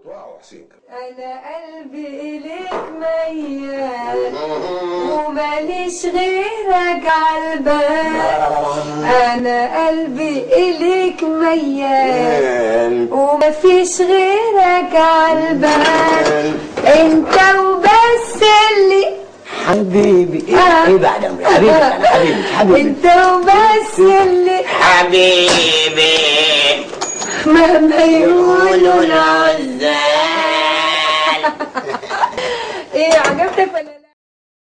بتوقعه حسين انا قلبي اليك ميال وماليش غيرك عالبال انا قلبي اليك ميال ومفيش غيرك عالبال انت وبس اللي حبيبي ايه ايه بعد عمري حبيبي انا حبيبي حبيبي انت وبس اللي حبيبي مهما يقولوا العزال ايه عجبتك ولا لا